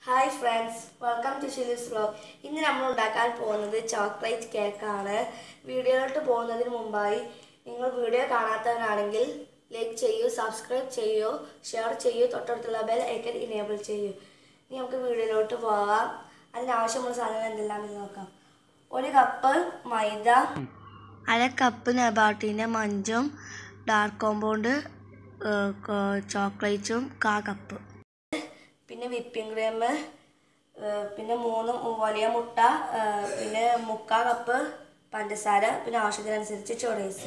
hi friends welcome to Shili's vlog ഇന്ന് നമ്മൾ ഉണ്ടാക്കാൻ പോകുന്നത് ചോക്ലേറ്റ് കേക്കാണ് വീഡിയോയിലോട്ട് പോകുന്നതിന് മുമ്പായി നിങ്ങൾ വീഡിയോ കാണാത്തവരാണെങ്കിൽ ലൈക്ക് ചെയ്യൂ സബ്സ്ക്രൈബ് ചെയ്യൂ ഷെയർ ചെയ്യൂ തൊട്ടടുത്തുള്ള ബെൽ ഐക്കൺ ഇനേബിൾ ചെയ്യൂ ഇനി നമുക്ക് വീഡിയോയിലോട്ട് പോകാം അതിനാവശ്യമുള്ള സാധനങ്ങൾ എന്തെല്ലാം നോക്കാം ഒരു കപ്പ് മൈദ അര കപ്പ് നബാട്ടിൻ്റെ മഞ്ചും ഡാർക്ക് കോമ്പൗണ്ട് ചോക്ലേറ്റും കാ കപ്പ് പിന്നെ വിപ്പിംഗ് ക്രീം പിന്നെ മൂന്ന് വലിയ മുട്ട ആ, പിന്നെ മുക്കാ കപ്പ് പഞ്ചസാര പിന്നെ ആവശ്യത്തിനനുസരിച്ച് ചോറൈസ്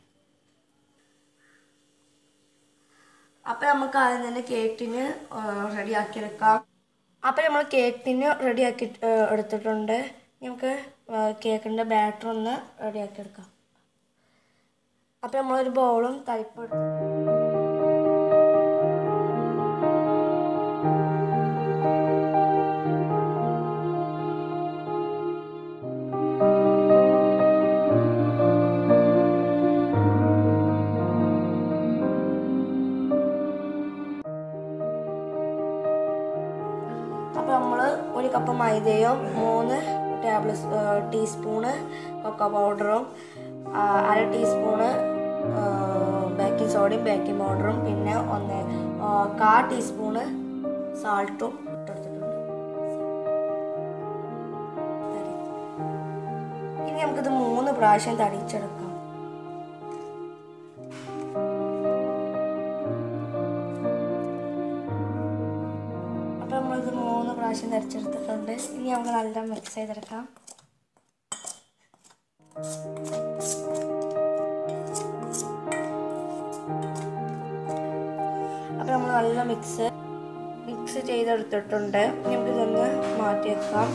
അപ്പം നമുക്ക് ആദ്യം തന്നെ കേക്കിന് റെഡിയാക്കി എടുക്കാം അപ്പം നമ്മൾ കേക്കിന് റെഡിയാക്കി എടുത്തിട്ടുണ്ട് ഇനി നമുക്ക് കേക്കിൻ്റെ ബാറ്റർ ഒന്ന് റെഡിയാക്കി എടുക്കാം അപ്പം നമ്മളൊരു ബൗളും തരിപ്പും എടുത്തു അപ്പോൾ നമ്മൾ ഒരു കപ്പ് മൈദയും മൂന്ന് ടേബിൾ ടീസ്പൂണ് കൊക്കോ പൗഡറും ആ, അര ടീസ്പൂണ് ബേക്കിംഗ് സോഡയും ബേക്കിംഗ് പൗഡറും പിന്നെ ഒന്ന് ആ, കാ ടീസ്പൂണ് സാൾട്ടും ഇട്ടെടുത്തിട്ടുണ്ട് ഇനി നമുക്കിത് മൂന്ന് പ്രാവശ്യം തടിച്ചെടുക്കാം അപ്പോൾ നമ്മളിത് മൂന്ന് പ്രാവശ്യം തരിച്ചെടുത്തിട്ടുണ്ട് ഇനി നമുക്ക് നല്ല മിക്സ് ചെയ്തെടുക്കാം അപ്പോൾ നമ്മൾ നല്ല മിക്സ് മിക്സ് ചെയ്തെടുത്തിട്ടുണ്ട് ഇനി നമുക്ക് ഇതൊന്ന് മാറ്റി വെക്കാം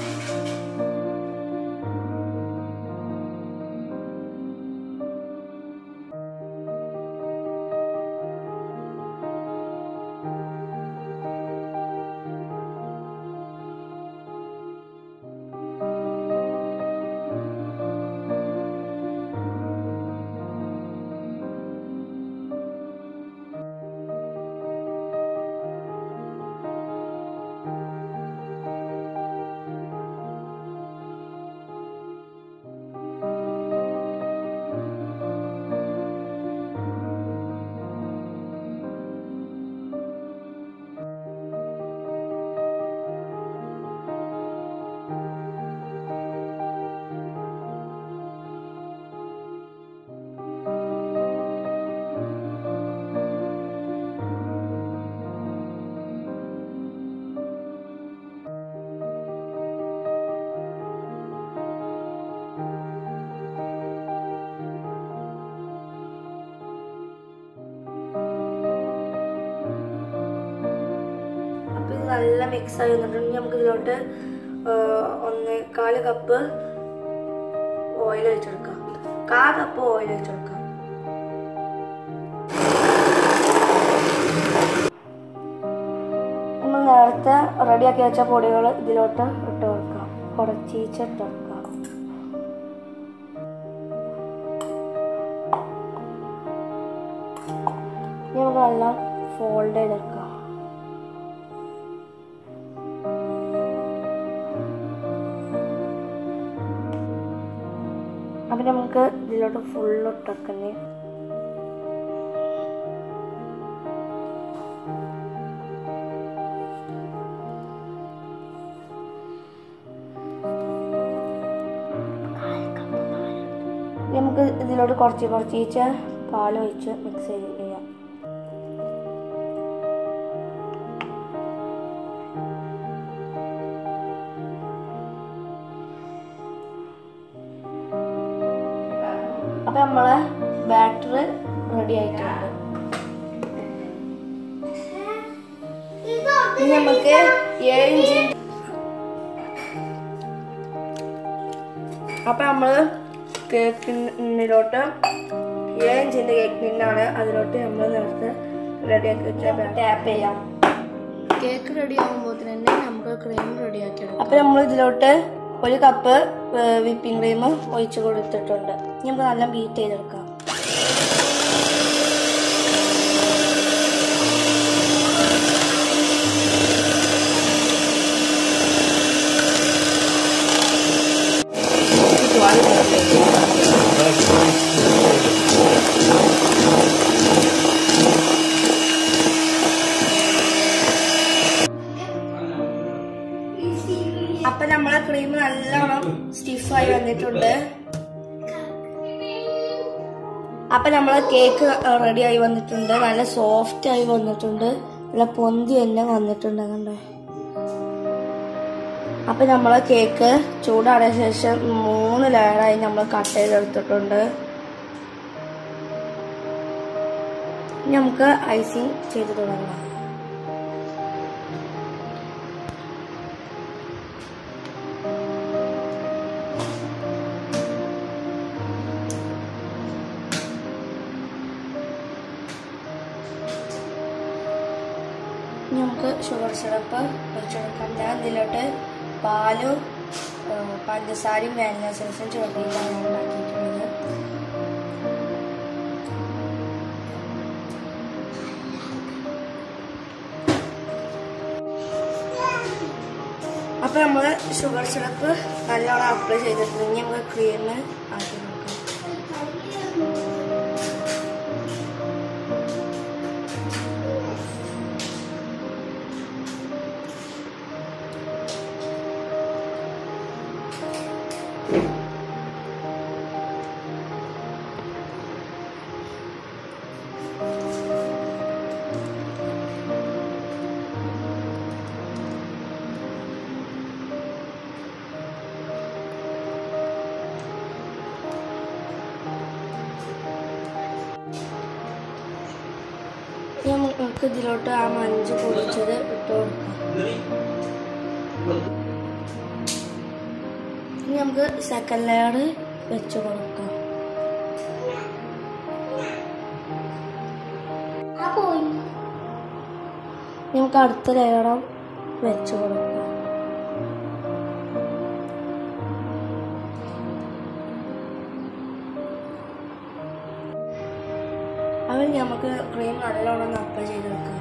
അപ്പോൾ ഇത് നല്ല മിക്സ് ആയി വന്നിട്ടുണ്ടെങ്കിൽ നമുക്ക് ഇതിലോട്ട് ഒന്ന് കാല് കപ്പ് ഓയിൽ വെച്ചെടുക്കാം കാ കപ്പ് ഓയിൽ വെച്ചെടുക്കാം നമ്മൾ നേരത്തെ റെഡിയാക്കി വെച്ച പൊടികൾ ഇതിലോട്ട് ഇട്ട് കൊടുക്കാം കുറച്ചീച്ച് ഇട്ട് കൊടുക്കാം ഇനി നമുക്ക് നല്ല ഫോൾഡ് ചെയ്തെടുക്കാം അപ്പം നമുക്ക് ഇതിലോട്ട് ഫുള്ള് ഇട്ടേക്കുന്നേ നമുക്ക് ഇതിലോട്ട് കുറച്ച് കുറച്ച് പാൽ ഒഴിച്ച് മിക്സ് ചെയ്യാം അപ്പൊ നമ്മളെ ബാറ്റർ റെഡി ആയിട്ടുണ്ട് ഇനി നമുക്ക് ഏഴ് ഇഞ്ച് അപ്പൊ നമ്മള് കേക്കിനിലോട്ട് ഏഴ് ഇഞ്ചിന്റെ കേക്ക് ടിന്നാണ് അതിലോട്ട് നമ്മൾ നേരത്തെ റെഡിയാക്കി വെച്ച ടാപ്പ് ചെയ്യാം കേക്ക് റെഡി ആകുമ്പോൾ തന്നെ നമുക്ക് ക്രീം റെഡിയാക്കി എടുക്കാം അപ്പൊ നമ്മൾ ഇതിലോട്ട് ഒരു കപ്പ് വിപ്പിംഗ് ക്രീം ഒഴിച്ച് കൊടുത്തിട്ടുണ്ട് ഇനി നമുക്ക് നല്ല ബീറ്റ് ചെയ്തെടുക്കാം നമ്മളെ ക്രീം നല്ലോണം സ്റ്റിഫായി വന്നിട്ടുണ്ട് അപ്പൊ നമ്മളെ കേക്ക് റെഡി ആയി വന്നിട്ടുണ്ട് നല്ല സോഫ്റ്റ് ആയി വന്നിട്ടുണ്ട് നല്ല പൊന്തി തന്നെ വന്നിട്ടുണ്ട് കണ്ടോ അപ്പൊ നമ്മളെ കേക്ക് ചൂടാറിയ ശേഷം മൂന്ന് ലെയറായി നമ്മൾ കട്ട് ചെയ്തെടുത്തിട്ടുണ്ട് ഇനി നമുക്ക് ഐസിങ് ചെയ്ത് തുടങ്ങാം ഇനി നമുക്ക് ഷുഗർ സിറപ്പ് വെച്ചെടുക്കാം ഞാൻ ഇതിലോട്ട് പാലും ആ, പഞ്ചസാരയും വാനില എസൻസും ചേർത്തിട്ടാണ് ഞാൻ ഉണ്ടാക്കിയിട്ടുള്ളത് അപ്പൊ നമ്മള് ഷുഗർ സിറപ്പ് നല്ലോണം അപ്ലൈ ചെയ്തിട്ടുണ്ട് ഇനി നമുക്ക് ക്രീം ആക്കി നോക്കാം ഇനി നമുക്ക് ഇതിലോട്ട് ആ മഞ്ച് പൊടിച്ചത് ഇട്ട് കൊടുക്കാം ഇനി നമുക്ക് സെക്കൻഡ് ലെയർ വെച്ച് കൊടുക്കാം ഇനി നമുക്ക് അടുത്ത ലെയറും വെച്ച് കൊടുക്കാം അവൻ നമുക്ക് ക്രീം നല്ലോണം അപ്ലൈ ചെയ്ത് വെക്കാം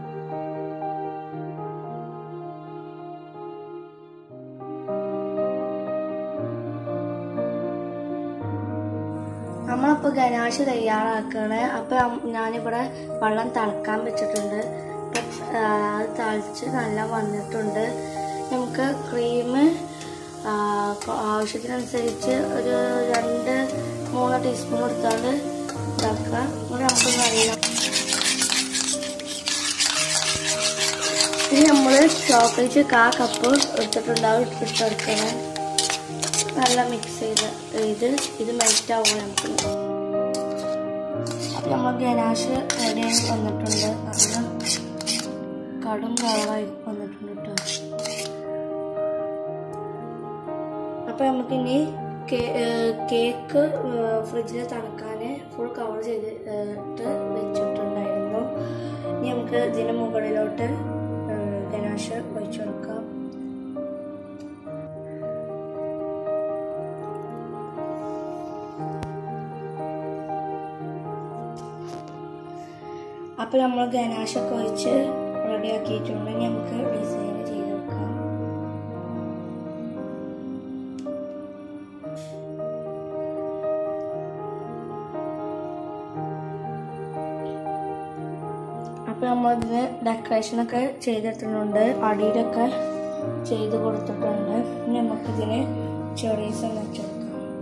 നമ്മളിപ്പോ ഗനാശ് തയ്യാറാക്കാണ് അപ്പൊ അം- ഞാനിവിടെ വെള്ളം തിളക്കാൻ വെച്ചിട്ടുണ്ട് അപ്പൊ, ആ, അത് തിളച്ച് നല്ല വന്നിട്ടുണ്ട് നമുക്ക് ക്രീം ആവശ്യത്തിനനുസരിച്ച് ഒരു രണ്ട് മൂന്ന് ടീസ്പൂൺ എടുത്താണ്ട് ഇതാക്കാം എന്നിട്ട് നമുക്ക് വെള്ളം ഇനി നമ്മൾ ചോക്ലേറ്റ് കാ കപ്പ് എടുത്തിട്ടുണ്ടാവും ഇട്ടെടുക്കണം നല്ല മിക്സ് ചെയ്ത് ഇത് ഇത് മെൽറ്റ് ആവും നമുക്ക് അപ്പൊ നമ്മൾ ഗനാഷ് റെഡി ആയി വന്നിട്ടുണ്ട് നല്ല കടും കളറായി വന്നിട്ടുണ്ട് കേട്ടോ അപ്പൊ നമുക്ക് ഇനി കേക്ക് ഫ്രിഡ്ജിൽ തണുക്കാൻ ഫുൾ കവർ ചെയ്തിട്ട് വെച്ചിട്ടുണ്ടായിരുന്നു ഇനി നമുക്ക് ഇതിന് മുകളിലോട്ട് ഗനാഷ് ഒഴിച്ചു കൊടുക്കാം അപ്പൊ നമ്മൾ ഗനാഷൊക്കെ ഒഴിച്ച് റെഡിയാക്കിയിട്ടുണ്ട് ഇനി നമുക്ക് ഡിസൈൻ ചെയ്തെടുക്കാം അപ്പൊ നമ്മളിതിന് ഡെക്കറേഷനൊക്കെ ചെയ്തിട്ടുണ്ട് അടിയിലൊക്കെ ചെയ്ത് കൊടുത്തിട്ടുണ്ട് ഇനി നമുക്കിതിന് ചെറീസ് വെച്ചെടുക്കാം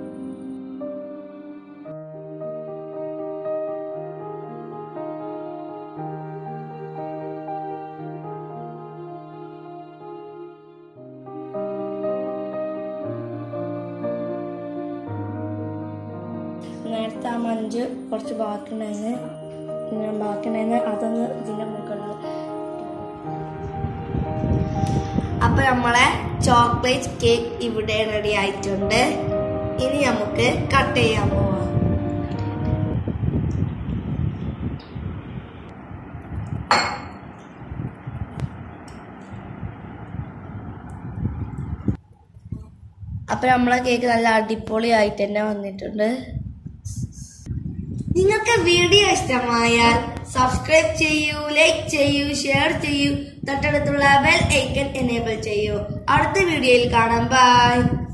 നേരത്തെ ആ മഞ്ച് കുറച്ച് ബാക്കി ഉണ്ടായിരുന്നു പിന്നെ ബാക്കി ഉണ്ടായിരുന്നു അതൊന്ന് ഇതിന്റെ മുകളിൽ അപ്പൊ നമ്മളെ ചോക്ലേറ്റ് കേക്ക് ഇവിടെ റെഡി ആയിട്ടുണ്ട് ഇനി നമുക്ക് കട്ട് ചെയ്യാൻ പോവാം അപ്പൊ നമ്മളെ കേക്ക് നല്ല അടിപൊളിയായിട്ട് തന്നെ വന്നിട്ടുണ്ട് നിങ്ങൾക്ക് വീഡിയോ ഇഷ്ടമായാൽ സബ്സ്ക്രൈബ് ചെയ്യൂ ലൈക്ക് ചെയ്യൂ ഷെയർ ചെയ്യൂ തൊട്ടടുത്തുള്ള ബെൽ ഐക്കൺ എനേബിൾ ചെയ്യൂ അടുത്ത വീഡിയോയിൽ കാണാം ബൈ